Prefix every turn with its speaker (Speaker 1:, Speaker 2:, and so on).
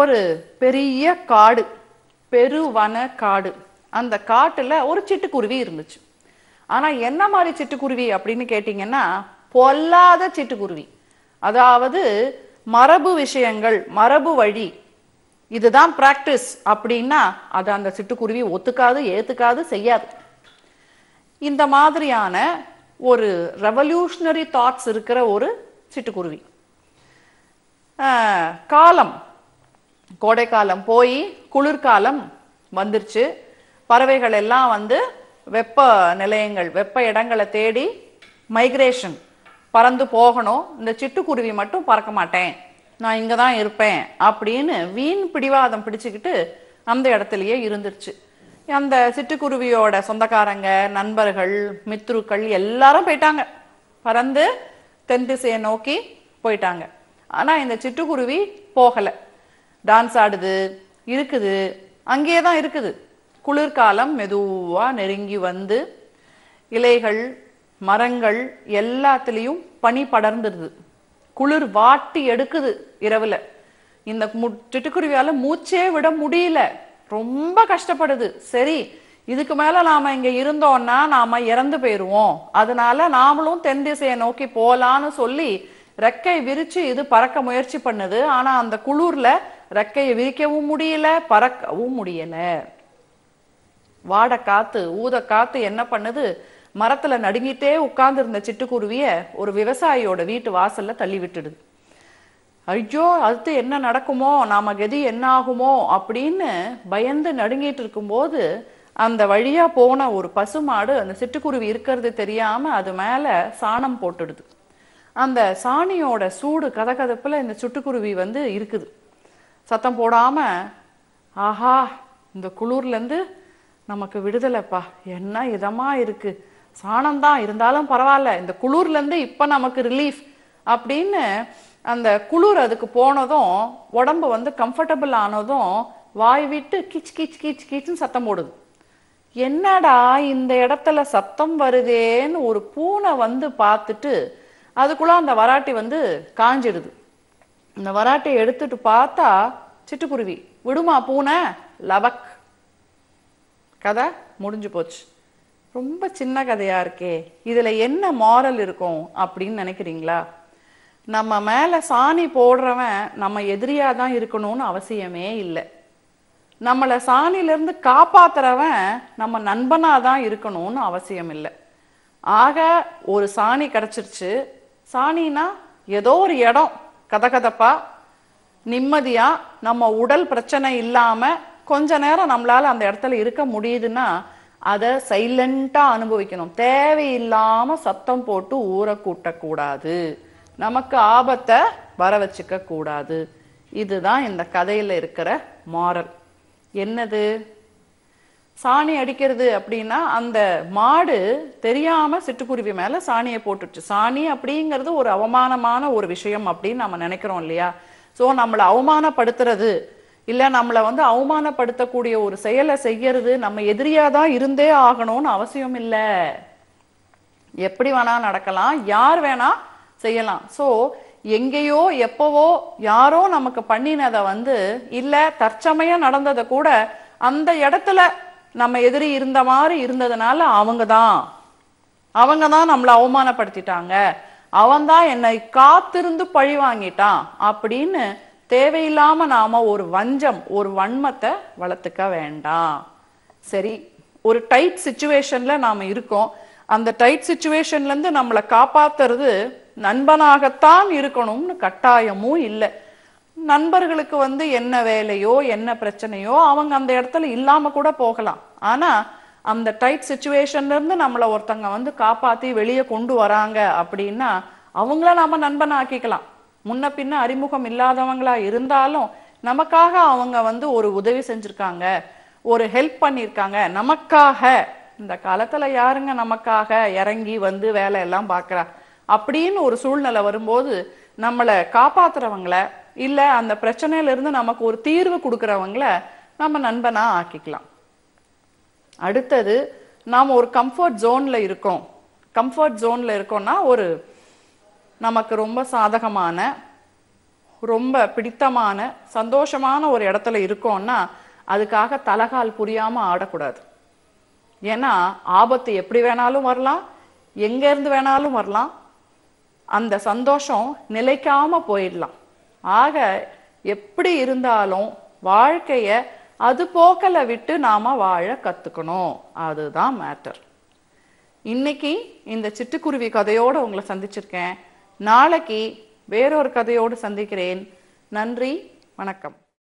Speaker 1: ஒரு பெரிய காடு பெருவன காடு அந்த காட்டுல ஒரு சிட்டுக்குருவி இருந்துச்சு ஆனா என்ன மாதிரி சிட்டுக்குருவி அப்படின்னு கேட்டீங்கன்னா பொல்லாத சிட்டுக்குருவி அதாவது மரபு விஷயங்கள் மரபு வழி இதுதான் பிராக்டிஸ் அப்படின்னா அது அந்த சிட்டுக்குருவி ஒத்துக்காது ஏத்துக்காது செய்யாது இந்த மாதிரியான ஒரு ரெவல்யூஷனரி தாட்ஸ் இருக்கிற ஒரு சிட்டுக்குருவி ஆஹ், காலம் கோடைக்காலம் போய் குளிர்காலம் வந்துருச்சு பறவைகள் எல்லாம் வந்து வெப்ப நிலையங்கள் வெப்ப இடங்களை தேடி மைக்ரேஷன் பறந்து போகணும் இந்த சிட்டுக்குருவி மட்டும் பறக்க மாட்டேன் நான் இங்க தான் இருப்பேன் அப்படின்னு வீண் பிடிவாதம் பிடிச்சுக்கிட்டு அந்த இடத்துலயே இருந்துருச்சு அந்த சிட்டுக்குருவியோட சொந்தக்காரங்க நண்பர்கள் மித்ருக்கள் எல்லாரும் போயிட்டாங்க பறந்து தென் திசையை நோக்கி போயிட்டாங்க ஆனா இந்த சிட்டுக்குருவி போகல டான்ஸ் ஆடுது இருக்குது அங்கேயே தான் இருக்குது குளிர்காலம் மெதுவா நெருங்கி வந்து இலைகள் மரங்கள் எல்லாத்துலேயும் பனி படர்ந்துருது குளிர் வாட்டி எடுக்குது இரவுல இந்த மு- சிட்டுக்குருவியால மூச்சே விட முடியல ரொம்ப கஷ்டப்படுது சரி இதுக்கு மேல நாம இங்க இருந்தோம்னா நாம இறந்து போயிருவோம் அதனால நாமளும் தென் திசையை நோக்கி போலான்னு சொல்லி ரெக்கை விரிச்சு இது பறக்க முயற்சி பண்ணுது ஆனா அந்த குளிர்ல ரெக்கையை விரிக்கவும் முடியல பறக்கவும் முடியல வாட காத்து ஊத காத்து என்ன பண்ணுது மரத்துல நடுங்கிட்டே உட்கார்ந்து இருந்த சிட்டுக்குருவிய ஒரு விவசாயியோட வீட்டு வாசல்ல தள்ளி விட்டுடுது ஐயோ அடுத்து என்ன நடக்குமோ நாம கதி என்ன ஆகுமோ அப்படின்னு பயந்து நடுங்கிட்டு இருக்கும்போது அந்த வழியா போன ஒரு பசுமாடு அந்த சிட்டுக்குருவி இருக்கிறது தெரியாம அது மேல சாணம் போட்டுடுது அந்த சாணியோட சூடு கதகதப்புல இந்த சிட்டுக்குருவி வந்து இருக்குது சத்தம் போடாம ஆஹா இந்த குளிர்ல இருந்து நமக்கு விடுதலைப்பா என்ன இதமா இருக்கு சாணம் தான் இருந்தாலும் பரவாயில்ல இந்த குளிர்ல இருந்து இப்ப நமக்கு ரிலீஃப் அப்படின்னு அந்த குளிர் அதுக்கு போனதும் உடம்பு வந்து கம்ஃபர்டபுள் ஆனதும் வாய் விட்டு கிச் கிச் கிச் கிச்னு சத்தம் போடுது என்னடா இந்த இடத்துல சத்தம் வருதேன்னு ஒரு பூனை வந்து பார்த்துட்டு அதுக்குள்ள அந்த வராட்டி வந்து காஞ்சிடுது இந்த வராட்டியை எடுத்துட்டு பார்த்தா சிட்டுக்குருவி விடுமா பூனை லவக் கதை முடிஞ்சு போச்சு ரொம்ப சின்ன கதையா இருக்கே இதுல என்ன மாரல் இருக்கும் அப்படின்னு நினைக்கிறீங்களா நம்ம மேல சாணி போடுறவன் நம்ம எதிரியா தான் இருக்கணும்னு அவசியமே இல்லை நம்மளை சாணில இருந்து காப்பாத்துறவன் நம்ம நண்பனா தான் இருக்கணும்னு அவசியம் இல்லை ஆக ஒரு சாணி கிடைச்சிருச்சு சாணினா ஏதோ ஒரு இடம் கதகதப்பா நிம்மதியா நம்ம உடல் பிரச்சனை இல்லாம கொஞ்ச நேரம் நம்மளால அந்த இடத்துல இருக்க முடியுதுன்னா அதை சைலண்டா அனுபவிக்கணும் தேவையில்லாம சத்தம் போட்டு ஊற கூட்டக்கூடாது நமக்கு ஆபத்தை வர வச்சுக்க கூடாது இதுதான் இந்த கதையில இருக்கிற மாரல் என்னது சாணி அடிக்கிறது அப்படின்னா அந்த மாடு தெரியாம சிட்டுக்குருவி மேல சாணியை போட்டுச்சு சாணி அப்படிங்கிறது ஒரு அவமானமான ஒரு விஷயம் அப்படின்னு நம்ம நினைக்கிறோம் இல்லையா சோ நம்மளை அவமானப்படுத்துறது இல்ல நம்மளை வந்து அவமானப்படுத்தக்கூடிய ஒரு செயலை செய்யறது நம்ம எதிரியா தான் இருந்தே ஆகணும்னு அவசியம் இல்லை எப்படி வேணா நடக்கலாம் யார் வேணா செய்யலாம் சோ எங்கேயோ எப்பவோ யாரோ நமக்கு பண்ணினதை வந்து இல்ல தற்சமயம் நடந்ததை கூட அந்த இடத்துல நம்ம எதிரி இருந்த மாதிரி இருந்ததுனால அவங்க தான் அவங்க தான் நம்மளை அவமானப்படுத்திட்டாங்க அவன் தான் என்னை காத்திருந்து பழி வாங்கிட்டான் அப்படின்னு தேவையில்லாம நாம ஒரு வஞ்சம் ஒரு வன்மத்தை வளர்த்துக்க வேண்டாம் சரி ஒரு டைட் சுச்சுவேஷன்ல நாம இருக்கோம் அந்த டைட் சுச்சுவேஷன்ல இருந்து நம்மளை காப்பாத்துறது நண்பனாகத்தான் இருக்கணும்னு கட்டாயமும் இல்லை நண்பர்களுக்கு வந்து என்ன வேலையோ என்ன பிரச்சனையோ அவங்க அந்த இடத்துல இல்லாம கூட போகலாம் ஆனா அந்த டைட் சுச்சுவேஷன்ல இருந்து நம்மளை ஒருத்தங்க வந்து காப்பாத்தி வெளியே கொண்டு வராங்க அப்படின்னா அவங்கள நாம நண்பன் ஆக்கிக்கலாம் முன்ன பின்ன அறிமுகம் இல்லாதவங்களா இருந்தாலும் நமக்காக அவங்க வந்து ஒரு உதவி செஞ்சிருக்காங்க ஒரு ஹெல்ப் பண்ணியிருக்காங்க நமக்காக இந்த காலத்துல யாருங்க நமக்காக இறங்கி வந்து வேலை எல்லாம் பார்க்கறா அப்படின்னு ஒரு சூழ்நிலை வரும்போது நம்மளை காப்பாத்துறவங்கள இல்ல அந்த பிரச்சனையில இருந்து நமக்கு ஒரு தீர்வு கொடுக்கறவங்கள நம்ம நண்பனா ஆக்கிக்கலாம் அடுத்தது நாம் ஒரு கம்ஃபர்ட் ஜோன்ல இருக்கோம் கம்ஃபர்ட் ஜோன்ல இருக்கோம்னா ஒரு நமக்கு ரொம்ப சாதகமான ரொம்ப பிடித்தமான சந்தோஷமான ஒரு இடத்துல இருக்கோம்னா அதுக்காக தலகால் புரியாம ஆடக்கூடாது ஏன்னா ஆபத்து எப்படி வேணாலும் வரலாம் எங்க இருந்து வேணாலும் வரலாம் அந்த சந்தோஷம் நிலைக்காம போயிடலாம் ஆக எப்படி இருந்தாலும் வாழ்க்கைய அது போக்கல விட்டு நாம வாழ கத்துக்கணும் அதுதான் மேட்டர் இன்னைக்கு இந்த சிட்டுக்குருவி கதையோட உங்களை சந்திச்சிருக்கேன் நாளைக்கு வேறொரு கதையோடு சந்திக்கிறேன் நன்றி வணக்கம்